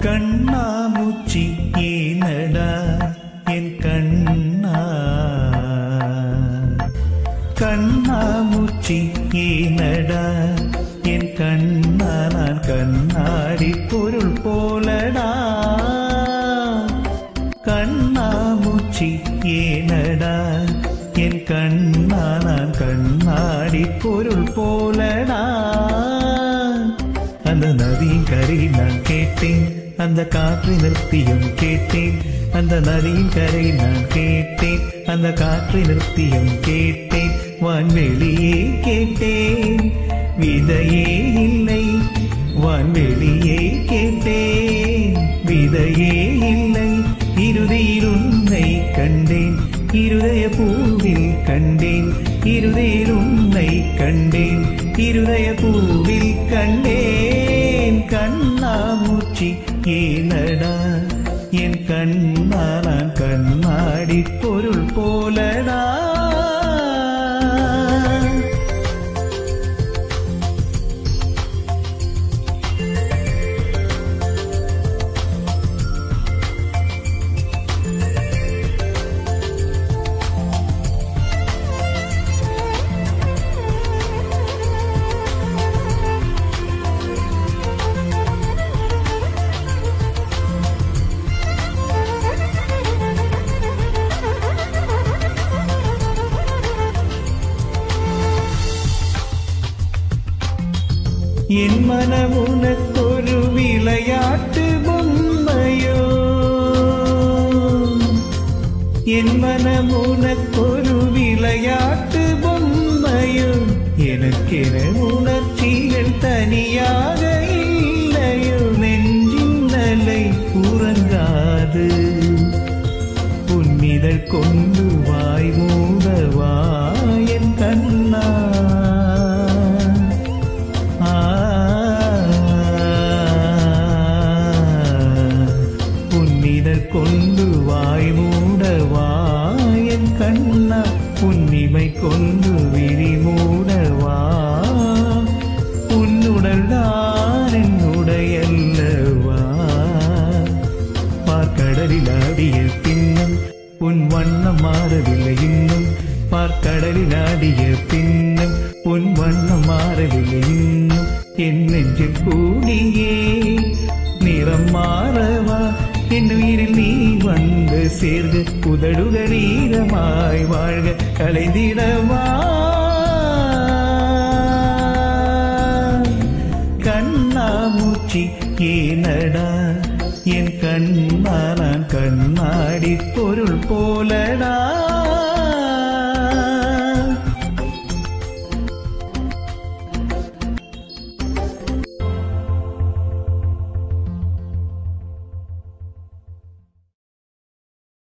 கண்ணாமூச்சி ஏனடா என் கண்ணா கண்ணாமூச்சி ஏனடா என் கண்ணா நான் கண்ணாடி பொருள் போலடா கண்ணாமூச்சி ஏனடா என் கண்ணா நான் கண்ணாடி பொருள் போலடா அந்த நதியின் கரையில் நான் கேட்டேன் அந்த காற்றை நிறுத்தியும் கேட்டேன் அந்த நதியின் கரையில் நான் கேட்டேன் அந்த காற்றை நிறுத்தியும் கேட்டேன் வான்வெளியே கேட்டேன் விதையே இல்லை வான்வெளியே கேட்டேன் விதையே இல்லை இறுதியில் உன்னை கண்டேன் இருதய பூவில் கண்டேன் இருதயில் உன்னை கண்டேன் இருதய பூவில் கண்டேன் கண்ணாமூச்சி ஏனடா என் கண்ணா நான் கண்ணாடி பொருள் போலடா என் மனம் உனக்கொரு விளையாட்டு பொம்மையோ என் மனம் உனக்கொரு விளையாட்டு பொம்மையோ எனக்கென உணர்ச்சிகள் தனியாக இல்லையோ நெஞ்சின் நலை உறங்காது உன்னிதழ் கொண்டு வாய் மூடவா என் கண்ணா உன்னிதழ் கொண்டு வாய் மூடவா என் கண்ணா உன்னிமை கொண்டு விழி மூடவா உன்னுடல் தான் என்னுடையல்லவா பார்க்கடலில் ஆடிய பின்னும் உன் வண்ணம் மாறவில்லை இன்னும் பார்க்கடலில் ஆடிய பின்னும் உன் வண்ணம் மாறவில்லை இன்னும் என் நெஞ்சில் கூடியே நிறம் மாறவா என் உயிரில் நீ வந்து சேர்க உதடுகள் ஈரமாய் வாழ்க கலைந்திடவா கண்ணாமூச்சி ஏனடா என் கண்ணா நான் கண்ணாடி பொருள் போலடா